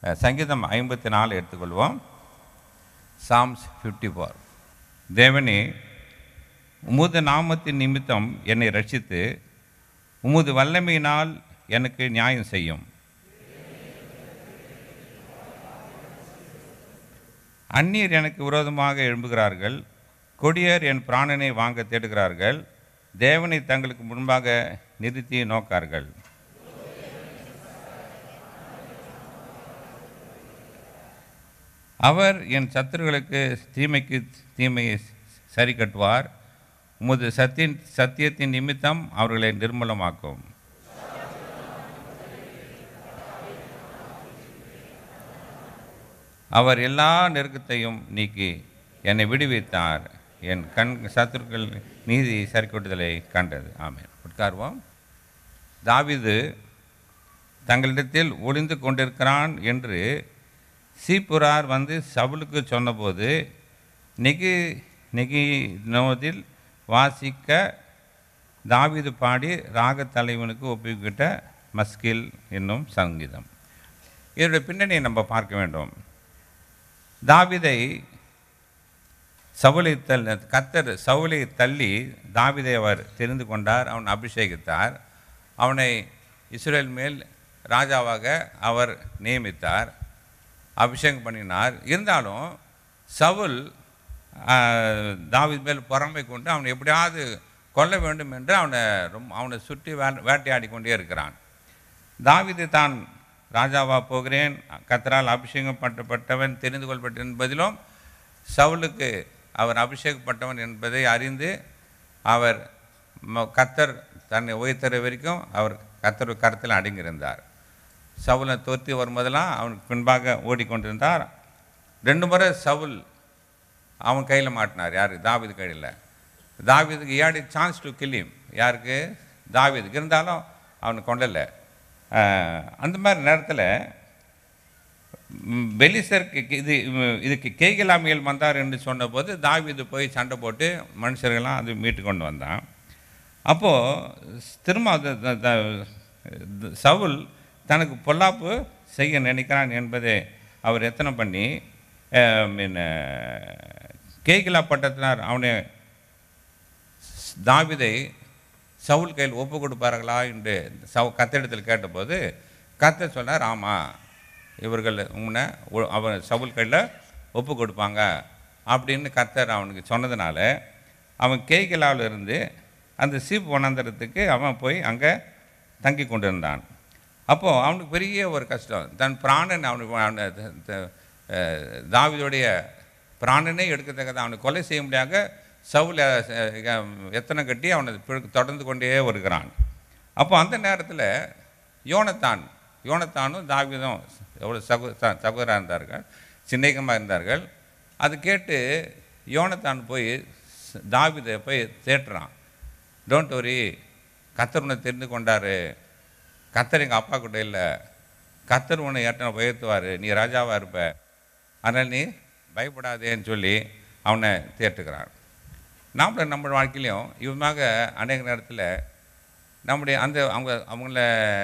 அஹ், சங்கீதம் ஐம்பத்தி நாலு எடுத்துக்கொள்வோம் சாம்ஸ் ஃபிஃப்டி ஃபோர் தேவனே உமது நாமத்தின் நிமித்தம் என்னை ரட்சித்து உமது வல்லமையினால் எனக்கு நியாயம் செய்யும் அந்நியர் எனக்கு விரோதமாக எழும்புகிறார்கள் கொடியர் என் பிராணனை வாங்க தேடுகிறார்கள் தேவனை தங்களுக்கு முன்பாக நிறுத்தி நோக்கார்கள் அவர் என் சத்துருகளுக்கு தீமைக்கு தீமையை சரி கட்டுவார் உமது சத்தியின் சத்தியத்தின் நிமித்தம் அவர்களை நிர்மூலமாக்கும் அவர் எல்லா நெருக்கத்தையும் நீக்கி என்னை விடுவித்தார் என் கண் சத்துருக்கள் நீதி சரிக்கட்டுதலை கண்டது ஆமென் உட்கார்வோம் தாவீது தங்களிடத்தில் ஒளிந்து கொண்டிருக்கிறான் என்று சீப்புரார் வந்து சவுலுக்கு சொன்னபோது நெகி நெகி நோதில் வாசிக்க தாவீது பாடி ராக தலைவனுக்கு ஒப்புக்கிட்ட மஸ்கில் என்னும் சங்கீதம் இதனுடைய பின்னணியை நம்ம பார்க்க வேண்டும் தாவீதை சவுலை தல் கத்தர் சவுலை தள்ளி தாவீதை அவர் தெரிந்து கொண்டார் அவன் அபிஷேகித்தார் அவனை இஸ்ரேல் மேல் ராஜாவாக அவர் நியமித்தார் அபிஷேகம் பண்ணினார் இருந்தாலும் சவுல் ஆஹ், தாவீது மேல் பொறாமை கொண்டு அவனை எப்படியாவது கொல்ல வேண்டும் என்று அவனை ரொம்ப அவனை சுற்றி வே வேட்டையாடி கொண்டே இருக்கிறான் தாவீது தான் ராஜாவா போகிறேன் கத்தரால் அபிஷேகம் பண்ணப்பட்டவன் தெரிந்து கொள்ளப்பட்ட என்பதிலும் சவுலுக்கு அவர் அபிஷேகப்பட்டவன் என்பதை அறிந்து அவர் ம- கத்தர் தன்னை உயர்த்தற வரைக்கும் அவர் கத்தர் கருத்தில் அடங்கியிருந்தார் சவுலை தோற்றி வரும்போதெல்லாம் அவனுக்கு பின்பாக ஓடிக்கொண்டிருந்தார் ரெண்டு முறை சவுல் அவன் கையில் மாட்டினார் யார் தாவீது கையில் தாவீதுக்கு ஏடி சான்ஸ் டு கில்லிம் யாருக்கு தாவீதுக்கு இருந்தாலும் அவனை கொண்டலை அந்த மாதிரி நேரத்தில் பெலிசருக்கு இது ம், இதுக்கு கேகலாமியல் வந்தார் என்று சொன்னபோது தாவீது போய் சண்டை போட்டு மனுஷர்கள்லாம் அது மீட்டு கொண்டு வந்தான் அப்போது திரும்ப அது த- த- த- சவுல் தனக்கு பொல்லாப்பு செய்ய நினைக்கிறான் என்பதை அவர் எத்தனை பண்ணி மீன் கேகிலா பட்டத்தினார் அவனை தாவிதை சவுல் கையில் ஒப்பு கொடுப்பார்களா என்று சவு கத்தரிடத்தில் கேட்டபோது கத்த சொன்னார் ஆமாம் இவர்கள் உன்னை ஒ- அவன் சவுல் கையில் ஒப்பு கொடுப்பாங்க அப்படின்னு கத்தர் அவனுக்கு சொன்னதுனால அவன் கேய்கலாவில் இருந்து அந்த சீப் வனாந்தரத்துக்கு அவன் போய் அங்கே தங்கி கொண்டிருந்தான் அப்போது அவனுக்கு பெரிய ஒரு கஷ்டம் தன் பிராணன் அவனுக்கு அவனை த- த- அஹ், தாவீதுடைய பிராணனே எடுக்கத்தக்கது அவனை கொலை செய்ய முடியாத சவுல எத்தனை கட்டி அவனை பிற- தொடர்ந்து கொண்டே வருகிறான் அப்போ அந்த நேரத்தில் யோனத்தான் யோனத்தானும் தாவீதும் எவ்வளோ சகோ ச- சகோதரா இருந்தார்கள் சிநேகமாக இருந்தார்கள் அது கேட்டு யோனத்தான் போய் ஸ்- தாவீதை போய் தேட்டுறான் டோன்ட் வரி கத்தர் உன்னை தெரிந்து கொண்டாரு கத்தர் எங்கள் அப்பா கூட இல்லை கத்தர் உன்னை ஏற்ற உயர்த்துவார் நீ ராஜாவாக இருப்ப அதனால் நீ பயப்படாதேன்னு சொல்லி அவனை தேட்டுக்கிறான் நாமளும் நம்ம வாழ்க்கையிலையும் இவமாக அநேக நேரத்தில் நம்முடைய அந்த அவங்க அவங்கள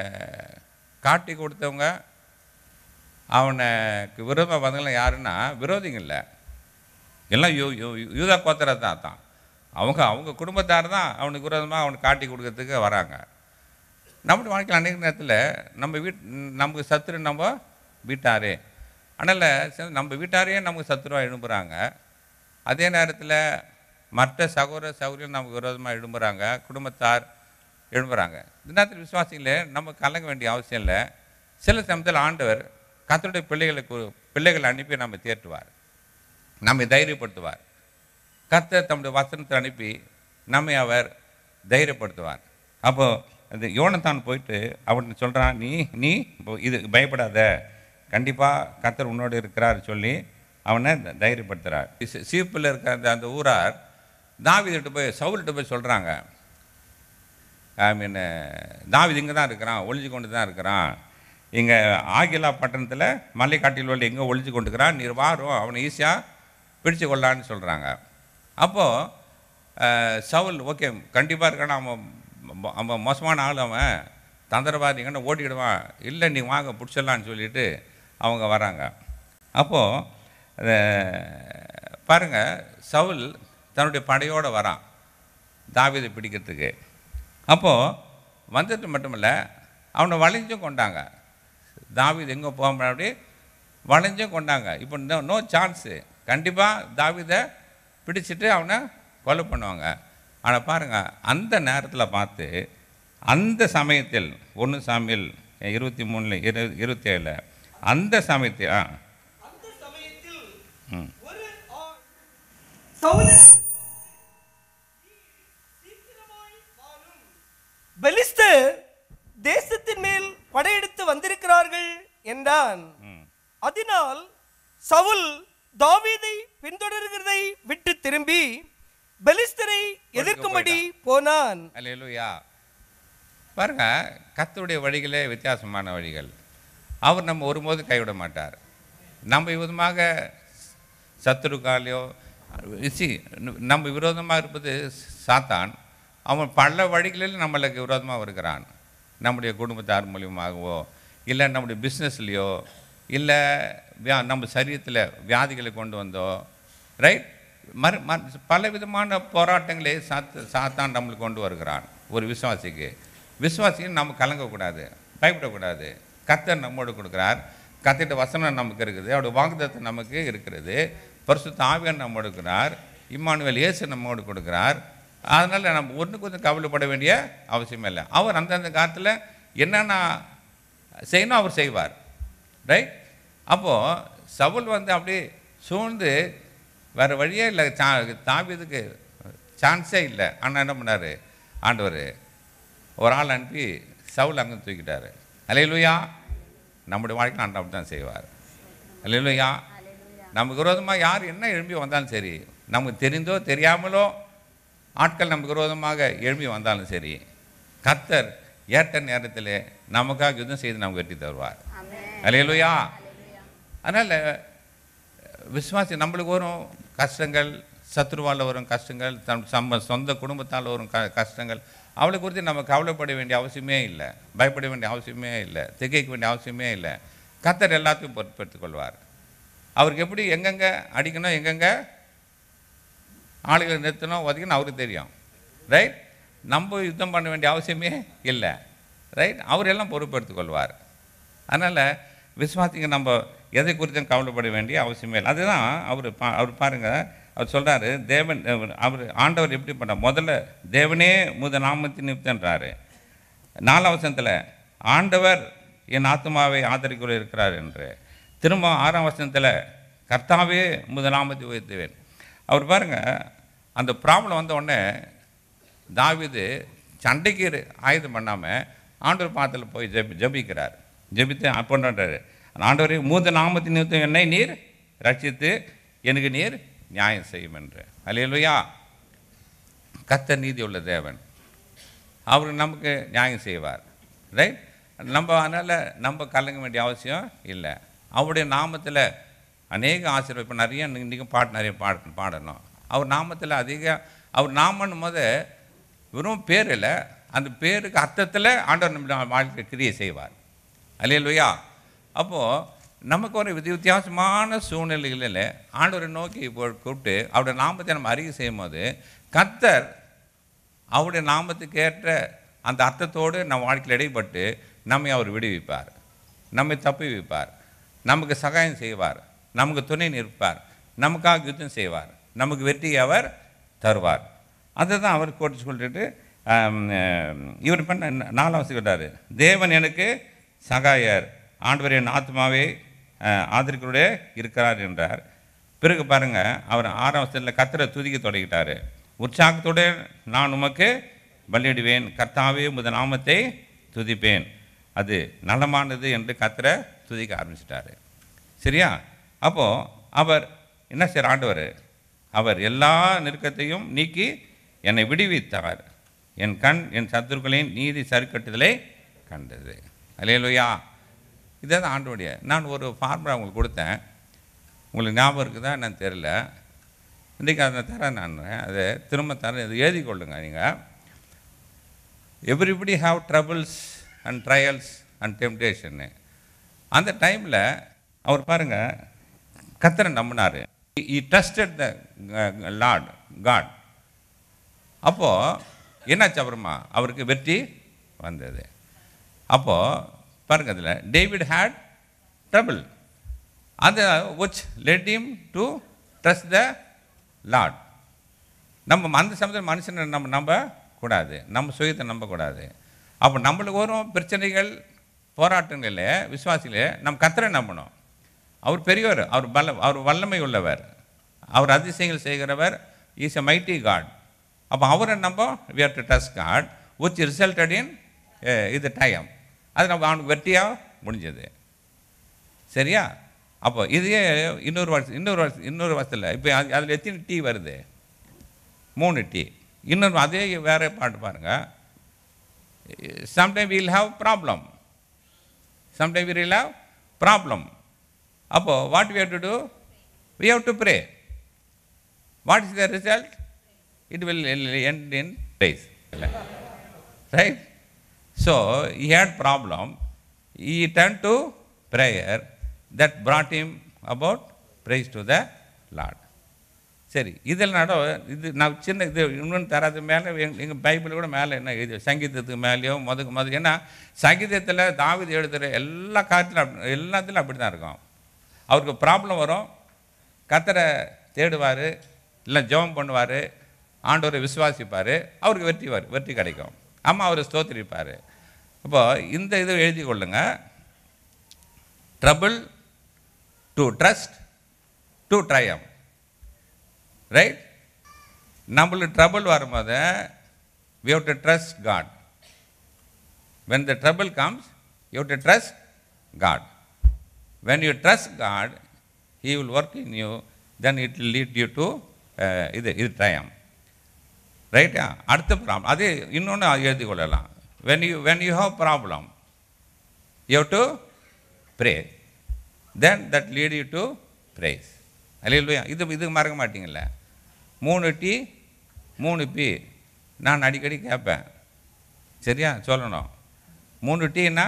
காட்டி கொடுத்தவங்க அவனுக்கு விரோதமாக வந்தவங்களாம் யாருன்னா விரோதிங்க இல்லை எல்லாம் யூ யூ யூதா கோத்தரை தான் தான் அவங்க அவங்க குடும்பத்தார் தான் அவனுக்கு விரோதமாக அவனுக்கு காட்டி கொடுக்கறதுக்கு வராங்க நம்முடைய வாழ்க்கையில் அநேக நேரத்தில் நம்ம வீட் நமக்கு சத்துரு நம்ம வீட்டாரே அதனால் சரி, நம்ம வீட்டாரையே நமக்கு சத்துருவாக எழும்புறாங்க அதே நேரத்தில் மற்ற சகோதர சகோதரிகள் நமக்கு விரோதமாக எழும்புறாங்க குடும்பத்தார் எழும்புறாங்க இந்த நேரத்தில் விசுவாசிகளே நம்ம கலங்க வேண்டிய அவசியம் இல்லை சில சமயத்தில் ஆண்டவர் கத்தருடைய பிள்ளைகளுக்கு பிள்ளைகளை அனுப்பி நம்ம தேற்றுவார் நம்மை தைரியப்படுத்துவார் கர்த்தர் தம்முடைய வசனத்தை அனுப்பி நம்மை அவர் தைரியப்படுத்துவார் அப்போ அந்த யோனத்தான் போயிட்டு அவன் சொல்கிறான் நீ நீ இப்போ இது பயப்படாத கண்டிப்பாக கர்த்தர் உன்னோடு இருக்கிறார் சொல்லி அவனை த- தைரியப்படுத்துகிறார் சி- சீப்பில் இருக்க அந்த அந்த ஊரார் தாவீதுகிட்ட போய் சவுல்கிட்ட போய் சொல்கிறாங்க ஐ மீன் தாவீது இங்கே தான் இருக்கிறான் ஒளிஞ்சு கொண்டு தான் இருக்கிறான் இங்கே ஆகிலா பட்டணத்தில் மலைக்காட்டில் உள்ள எங்கே ஒளிஞ்சு கொண்டுக்கிறான் நீர் வாரும் அவனை ஈஸியாக பிடிச்சு கொள்ளலான்னு சொல்கிறாங்க அப்போது சவுல் ஓகே கண்டிப்பாக இருக்கான அவன் ம- அவன் மோசமான ஆள் அவன் தந்திரவாதிங்கன்னா ஓடிக்கிடுவான் இல்லை நீ வாங்க பிடிச்சிடலான்னு சொல்லிட்டு அவங்க வராங்க அப்போது பாருங்கள் சவுல் தன்னுடைய படையோடு வரான் தாவீதை பிடிக்கிறதுக்கு அப்போது வந்துட்டு மட்டுமில்ல அவனை வளைஞ்சும் கொண்டாங்க தாவீது எங்கே போக முன்னாடி வளைஞ்சும் கொண்டாங்க இப்போ நோ நோ சான்ஸு கண்டிப்பாக தாவீதை பிடிச்சிட்டு அவனை கொலை பண்ணுவாங்க ஆனால் பாருங்கள் அந்த நேரத்தில் பார்த்து அந்த சமயத்தில் ஒன்று சாமியில் இருபத்தி மூணில் இரு இருபத்தி ஏழில் அந்த சமயத்தில் ஆ அந்த சமயத்தில் ம் ஒரு ஆ- சவுலே, நீ சீக்கிரமாய் வாரும். பெலிஸ்தர் தேசத்தின் மேல் படையெடுத்து வந்திருக்கிறார்கள் என்றான் ம் அதனால் சவுல் தாவீதை பின்தொடர்கிறதை விட்டு திரும்பி பெலிஸ்தரை எதிர்க்கும்படி போனான் அல்லேலூயா பாருங்க கர்த்தருடைய வழிகளே வித்தியாசமான வழிகள் அவர் நம்ம ஒருபோதும் கைவிட மாட்டார் நம்ம விதமாக சத்துருக்காலையோ சி நம்ம விரோதமாக இருப்பது சாத்தான் அவன் பல வழிகளில் நம்மளுக்கு விரோதமாக வருகிறான் நம்முடைய குடும்பத்தார் மூலியமாகவோ இல்லை நம்முடைய பிஸ்னஸ்லேயோ இல்லை வியா நம்ம சரீரத்தில் வியாதிகளை கொண்டு வந்தோ ரைட் மறு ம- பல விதமான போராட்டங்களை சாத்த சாத்தான் நம்மளுக்கு கொண்டு வருகிறான் ஒரு விசுவாசிக்கு விசுவாசிக்கு நம்ம கலங்கக்கூடாது பயப்படக்கூடாது கத்தர் நம்மோடு கொடுக்குறார் கத்திட்ட வசனம் நமக்கு இருக்குது அவருடைய வாக்குத்தத்தம் நமக்கு இருக்கிறது பரிசுத்த ஆவியான் நம்மோடு இருக்கிறார் இம்மானுவேல் இயேசு நம்மோடு கொடுக்குறார் அதனால் நம்ம ஒன்றுக்கு கொஞ்சம் கவலைப்பட வேண்டிய அவசியம் இல்லை அவர் அந்தந்த காலத்தில் என்னென்ன செய்யணும் அவர் செய்வார் ரைட் அப்போது சவுல் வந்து அப்படியே சூழ்ந்து வேறு வழியே இல்லை சா தாவியதுக்கு சான்ஸே இல்லை ஆனால் என்ன பண்ணார் ஆண்டவர் ஒரு ஆள் அனுப்பி சவுல் அங்கே தூக்கிட்டாரு அலையிலுயா நம்முடைய வாழ்க்கையில் ஆண்டு அப்படி தான் செய்வார் அலையிலுயா நமக்கு விரோதமாக யார் என்ன எழும்பி வந்தாலும் சரி நமக்கு தெரிந்தோ தெரியாமலோ ஆட்கள் நமக்கு விரோதமாக எழும்பி வந்தாலும் சரி கத்தர் ஏற்ற நேரத்தில் நமக்காக யுத்தம் செய்து நமக்கு வெற்றி தருவார் அலையிலுயா அதனால் விசுவாசி நம்மளுக்கு வரும் கஷ்டங்கள் சத்ருவால் வரும் கஷ்டங்கள் தன் சம்ம சொந்த குடும்பத்தால் வரும் க கஷ்டங்கள் அவளை குறித்து நம்ம கவலைப்பட வேண்டிய அவசியமே இல்லை பயப்பட வேண்டிய அவசியமே இல்லை திகைக்க வேண்டிய அவசியமே இல்லை கத்தர் எல்லாத்தையும் பொறுப்பெடுத்துக் கொள்வார் அவருக்கு எப்படி எங்கெங்கே அடிக்கணும் எங்கெங்கே ஆளுகளை நிறுத்தணும் ஒதுக்கணும் அவருக்கு தெரியும் ரைட் நம்ம யுத்தம் பண்ண வேண்டிய அவசியமே இல்லை ரைட் அவர் எல்லாம் பொறுப்பெடுத்துக் கொள்வார் அதனால் விசுவாசிங்க நம்ம எதை குறித்தும் கவலைப்பட வேண்டிய அவசியமே இல்லை அதுதான் அவர் பா அவர் பாருங்கள் அவர் சொல்கிறாரு தேவன் அவர் அவர் ஆண்டவர் எப்படி பண்ணார் முதல்ல தேவனே முத நாமத்தின் நிமித்தன்றாரு நாலாம் வசனத்தில் ஆண்டவர் என் ஆத்மாவை ஆதரிக்குள்ள இருக்கிறார் என்று திரும்ப ஆறாம் வசனத்தில் கர்த்தாவே முத நாமத்தை உயர்த்துவேன் அவர் பாருங்கள் அந்த ப்ராப்ளம் வந்த உடனே தாவீது சண்டைக்கு இரு- ஆயுதம் பண்ணாமல் ஆண்டவர் பாத்தில் போய் ஜெபி ஜெபிக்கிறார் ஜெபித்து அப்போன்றாரு ஆண்டவரே மூத்த நாமத்தின் நிமித்தம் என்னை நீர் ரட்சித்து எனக்கு நீர் நியாயம் செய்யும் என்று அல்லேலூயா கர்த்தர் நீதி உள்ள தேவன் அவர் நமக்கு நியாயம் செய்வார் ரைட் நம்ம அதனால் நம்ம கலங்க வேண்டிய அவசியம் இல்லை அவருடைய நாமத்தில் அநேக ஆசீர்வாதம் இப்போ நிறைய இன்றைக்கும் பாட்டு நிறைய பாட பாடணும் அவர் நாமத்தில் அதிக அவர் நாமன்னும் போது வெறும் பேர் இல்லை அந்த பேருக்கு அர்த்தத்தில் ஆண்டவர் நம்ம வாழ்க்கை கிரியை செய்வார் அல்லையா அப்போது நமக்கு ஒரு வித்தி வித்தியாசமான சூழ்நிலைகளில் ஆண்டவரை நோக்கி இப்போ கூப்பிட்டு அவருடைய நாமத்தை நம்ம அறிக்கை செய்யும் போது கர்த்தர் அவருடைய நாமத்துக்கு ஏற்ற அந்த அர்த்தத்தோடு நம்ம வாழ்க்கையில் இடைப்பட்டு நம்மை அவர் விடுவிப்பார் நம்மை தப்பி வைப்பார் நமக்கு சகாயம் செய்வார் நமக்கு துணை நிற்பார் நமக்காக யுத்தம் செய்வார் நமக்கு வெற்றி அவர் தருவார் அதை தான் அவர் கோட்டு சொல்லிட்டு ஆம், ஆம், இவர் பண்ண நாலாம் சொல்கிறாரு தேவன் எனக்கு சகாயர் ஆண்டவர் என் ஆத்மாவே ஆதரிக்கிறோட இருக்கிறார் என்றார் பிறகு பாருங்க அவர் ஆறாம் வருஷத்தில் கத்தரை துதிக்க தொடங்கிட்டாரு உற்சாகத்தோடு நான் உமக்கு பலியிடுவேன் கர்த்தாவே முத நாமத்தை துதிப்பேன் அது நலமானது என்று கத்தரை துதிக்க ஆரம்பிச்சிட்டாரு சரியா அப்போது அவர் என்ன செய்ய ஆண்டவர் அவர் எல்லா நெருக்கத்தையும் நீக்கி என்னை விடுவித்தார் என் கண் என் சத்துருக்களின் நீதி சரிக்கட்டுதலை கண்டது அலையலுயா இதே தான் ஆண்டோடைய நான் ஒரு ஃபார்முலா உங்களுக்கு கொடுத்தேன் உங்களுக்கு ஞாபகம் இருக்குதா என்னன்னு தெரில இன்றைக்கி அதை தரேன் நான் அதை திரும்ப தரேன் இது எழுதி கொள்ளுங்க நீங்கள் everybody have troubles and trials and டெம்டேஷன்னு அந்த டைமில் அவர் பாருங்க கத்தரை நம்பினார் I trusted the lord God அப்போது என்னாச்சு அப்புறமா அவருக்கு வெற்றி வந்தது அப்போது பாருங்க அதில் டேவிட் ஹேட் ட்ரபிள் அந்த which led him to trust the lord நம்ம அந்த சமயத்தில் மனுஷனை நம்ம நம்ப கூடாது நம்ம சுயத்தை நம்பக்கூடாது அப்போ நம்மளுக்கு வரும் பிரச்சனைகள் போராட்டங்களில் விசுவாசிகளே நம்ம கத்தரை நம்பணும் அவர் பெரியவர் அவர் பல அவர் வல்லமை உள்ளவர் அவர் அதிசயங்கள் செய்கிறவர் இஸ் எ மைட்டி காட் அப்போ அவரை நம்ப we have to trust God which resulted in uh, இது டைம் அது நம்ம அவனுக்கு வெற்றியாக முடிஞ்சது சரியா அப்போ இதையே இன்னொரு வருஷம் இன்னொரு வருஷம் இன்னொரு வருஷத்தில் இப்போ அது அதில் எத்தனை டீ வருது மூணு டீ இன்னொரு அதே வேற பாட்டு பாருங்க sometime will have problem sometime will have problem அப்போ what we have to do we have to pray what is the result it will end in days right so he had problem he turned to prayer that brought him about praise to the lord சரி இதில் நட இது நான் சின்ன இது இன்னொன்று தராது மேலே எங்கள் பைபிள் கூட மேலே என்ன இது சங்கீதத்துக்கு மேலேயோ மதுக்கு மது ஏன்னா சங்கீதத்தில் தாவிது எழுதுகிற எல்லா காரியத்திலும் அப்படி எல்லாத்துலையும் அப்படி தான் இருக்கும் அவருக்கு ப்ராப்ளம் வரும் கத்தரை தேடுவார் இல்லை ஜெபம் பண்ணுவார் ஆண்டவரை விசுவாசிப்பார் அவருக்கு வெற்றி வரும் வெற்றி கிடைக்கும் அம்மா அவரை ஸ்தோத்திரிப்பார் இப்போ இந்த இது எழுதி கொள்ளுங்க trouble to trust to triumph right நம்மளுக்கு ட்ரபிள் வரும்போது we have to trust God when the trouble comes you have to trust God when you trust God he will work in you then it will lead you to uh, இது இது ட்ரையம் ரைட்டா அடுத்த problem அதே இன்னொன்று எழுதி கொள்ளலாம் when you when you have problem you have to pray then that lead you to praise அல்லையா இது இது மறக்க மாட்டீங்கல்ல மூணு டீ மூணு பி நான் அடிக்கடி கேட்பேன் சரியா சொல்லணும் மூணு டீனா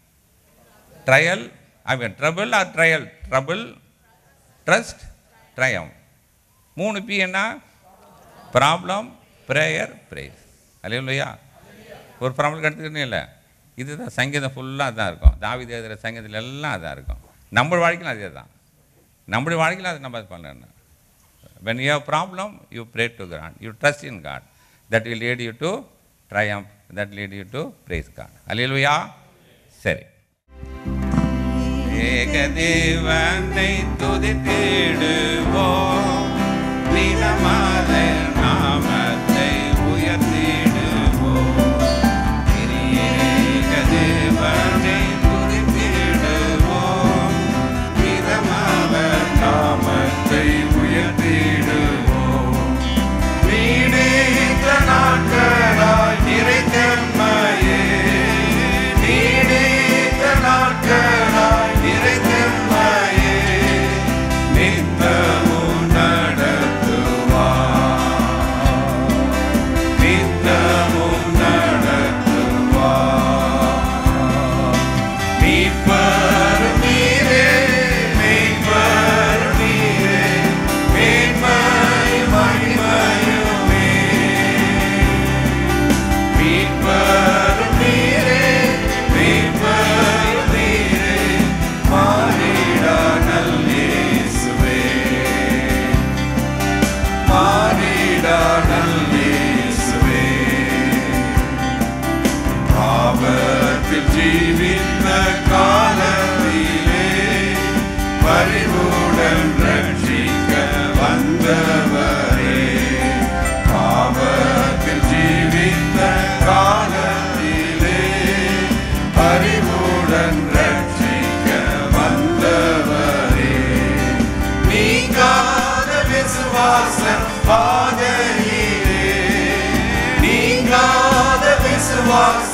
ட்ரையல் அவன் trouble or trial trouble trust triumph மூணு பி என்ன ப்ராப்ளம் ப்ரேயர் ப்ரைஸ் அல்லையா ஒரு ப்ராப்ளம் எடுத்துக்கிட்டே இல்லை இதுதான் சங்கீதம் ஃபுல்லாக அதான் இருக்கும் தாவித எழுதுகிற சங்கீதத்தில் எல்லாம் அதான் இருக்கும் நம்ம வாழ்க்கையிலும் அதே தான் நம்முடைய வாழ்க்கையில் அதை நம்ம பண்ணணும் when you have problem you pray to God you trust in God that will lead you to triumph that lead you to praise God அல்லேலூயா சரி ஏகதேவனை துதித்திடுவோம் வீரமான நாமத்தை உயர்த்திடுவோம் ஏகதேவனை துதித்திடுவோம் வீரமான நாமத்தை உயர்த்திடுவோம் நீடித்த நாட்களாய் நிறைத்தன்மையே நீடித்த நாட்களாய் நிறைத்தன்மையே நித்தமும் நடத்துவார் நித்தமும் நடத்துவார் மீட்பரும் நீரே மீட்பரும் நீரே மேன்மையும் மகிமையுமே மீட்பரும் நீரே மீட்பரும் நீரே மாறிடா நல்லேசுவே மாறிடா நல்லேசுவே பாவத்தில் ஜீவித்த காலத்திலே பரிவுடன் ரட்சிக்க வந்தவரே பாவத்தில் ஜீவித்த காலத்திலே பரிவுடன் ரட்சிக்க வந்தவரே நீங்காத விசுவாசம் பாதையிலே நீங்காத விசுவாச